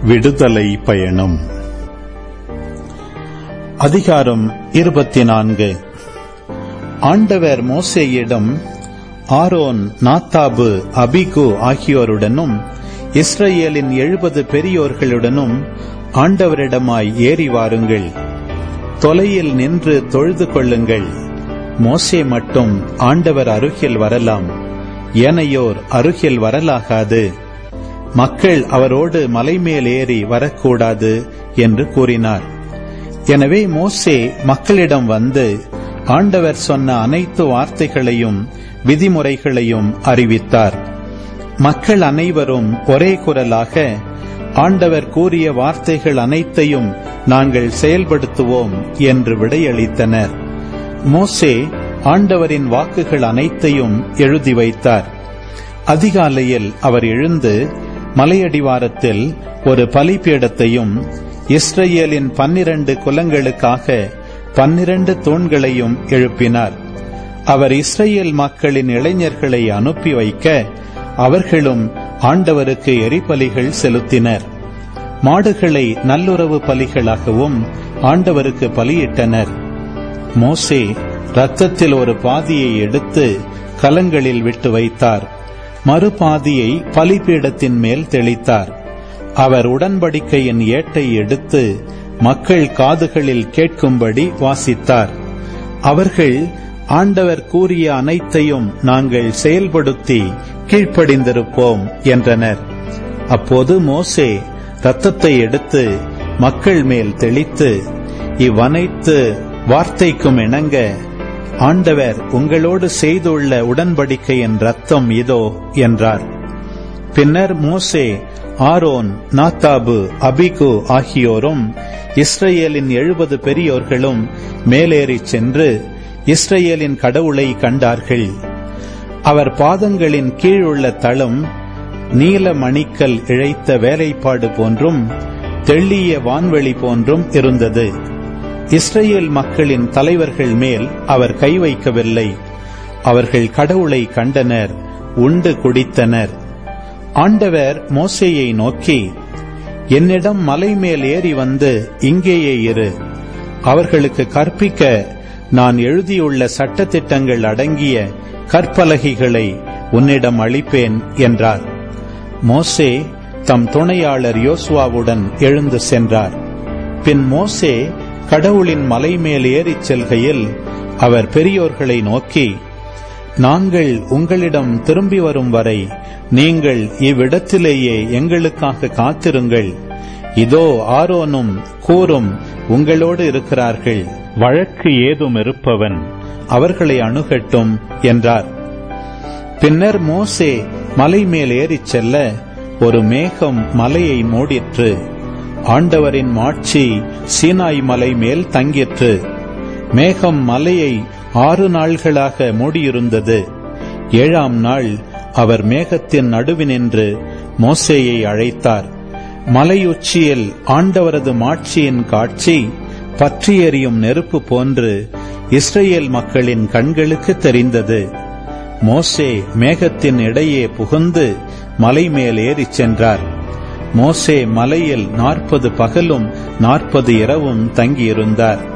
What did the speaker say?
விடுதலை பயணம் அதிகாரம் இருபத்தி நான்கு ஆண்டவர் மோசேயிடம் ஆரோன் நாத்தாபு அபிகு ஆகியோருடனும் இஸ்ரேலின் எழுபது பெரியோர்களுடனும் ஆண்டவரிடமாய் ஏறி வாருங்கள் தொலையில் நின்று தொழுது கொள்ளுங்கள் மோசே மட்டும் ஆண்டவர் அருகில் வரலாம் ஏனையோர் அருகில் வரலாகாது மக்கள் அவரோடு மலைமேல் ஏறி வரக்கூடாது என்று கூறினார் எனவே மோசே மக்களிடம் வந்து ஆண்டவர் சொன்ன அனைத்து வார்த்தைகளையும் விதிமுறைகளையும் அறிவித்தார் மக்கள் அனைவரும் ஒரே குரலாக ஆண்டவர் கூறிய வார்த்தைகள் அனைத்தையும் நாங்கள் செயல்படுத்துவோம் என்று விடையளித்தனர் மோசே ஆண்டவரின் வாக்குகள் அனைத்தையும் எழுதி வைத்தார் அதிகாலையில் அவர் எழுந்து மலையடிவாரத்தில் ஒரு பலிபீடத்தையும் இஸ்ரேலின் பன்னிரண்டு குலங்களுக்காக பன்னிரண்டு தூண்களையும் எழுப்பினார் அவர் இஸ்ரேல் மக்களின் இளைஞர்களை அனுப்பி வைக்க அவர்களும் ஆண்டவருக்கு எரிபலிகள் செலுத்தினர் மாடுகளை நல்லுறவு பலிகளாகவும் ஆண்டவருக்கு பலியிட்டனர் மோசே ரத்தத்தில் ஒரு பாதியை எடுத்து கலங்களில் விட்டு வைத்தார் மறுபாதியை பலிபீடத்தின் மேல் தெளித்தார் அவர் உடன்படிக்கையின் ஏட்டை எடுத்து மக்கள் காதுகளில் கேட்கும்படி வாசித்தார் அவர்கள் ஆண்டவர் கூறிய அனைத்தையும் நாங்கள் செயல்படுத்தி கீழ்ப்படிந்திருப்போம் என்றனர் அப்போது மோசே ரத்தத்தை எடுத்து மக்கள் மேல் தெளித்து இவ்வனைத்து வார்த்தைக்கும் இணங்க ஆண்டவர் உங்களோடு செய்துள்ள உடன்படிக்கையின் ரத்தம் இதோ என்றார் பின்னர் மோசே ஆரோன் நாத்தாபு அபிகு ஆகியோரும் இஸ்ரேலின் எழுபது பெரியோர்களும் மேலேறிச் சென்று இஸ்ரேலின் கடவுளை கண்டார்கள் அவர் பாதங்களின் கீழுள்ள தளம் நீல மணிக்கல் இழைத்த வேலைப்பாடு போன்றும் தெள்ளிய வான்வெளி போன்றும் இருந்தது இஸ்ரேல் மக்களின் தலைவர்கள் மேல் அவர் கை வைக்கவில்லை அவர்கள் கடவுளை கண்டனர் உண்டு குடித்தனர் ஆண்டவர் மோசேயை நோக்கி என்னிடம் மலை மேல் ஏறி வந்து இங்கேயே இரு அவர்களுக்கு கற்பிக்க நான் எழுதியுள்ள சட்டத்திட்டங்கள் அடங்கிய கற்பலகைகளை உன்னிடம் அளிப்பேன் என்றார் மோசே தம் துணையாளர் யோசுவாவுடன் எழுந்து சென்றார் பின் மோசே கடவுளின் மலை மேல் ஏறிச் செல்கையில் அவர் பெரியோர்களை நோக்கி நாங்கள் உங்களிடம் திரும்பி வரும் வரை நீங்கள் இவ்விடத்திலேயே எங்களுக்காக காத்திருங்கள் இதோ ஆரோனும் கூறும் உங்களோடு இருக்கிறார்கள் வழக்கு ஏதும் இருப்பவன் அவர்களை அணுகட்டும் என்றார் பின்னர் மோசே மலை மேல் ஏறிச் செல்ல ஒரு மேகம் மலையை மூடிற்று ஆண்டவரின் மாட்சி சீனாய் மலை மேல் தங்கிற்று மேகம் மலையை ஆறு நாள்களாக மூடியிருந்தது ஏழாம் நாள் அவர் மேகத்தின் நடுவினின்று மோசேயை அழைத்தார் மலையுச்சியில் ஆண்டவரது மாட்சியின் காட்சி பற்றி எறியும் நெருப்பு போன்று இஸ்ரேல் மக்களின் கண்களுக்கு தெரிந்தது மோசே மேகத்தின் இடையே புகுந்து மலை மேல் ஏறிச் சென்றார் மோசே மலையில் நாற்பது பகலும் நாற்பது இரவும் தங்கியிருந்தார்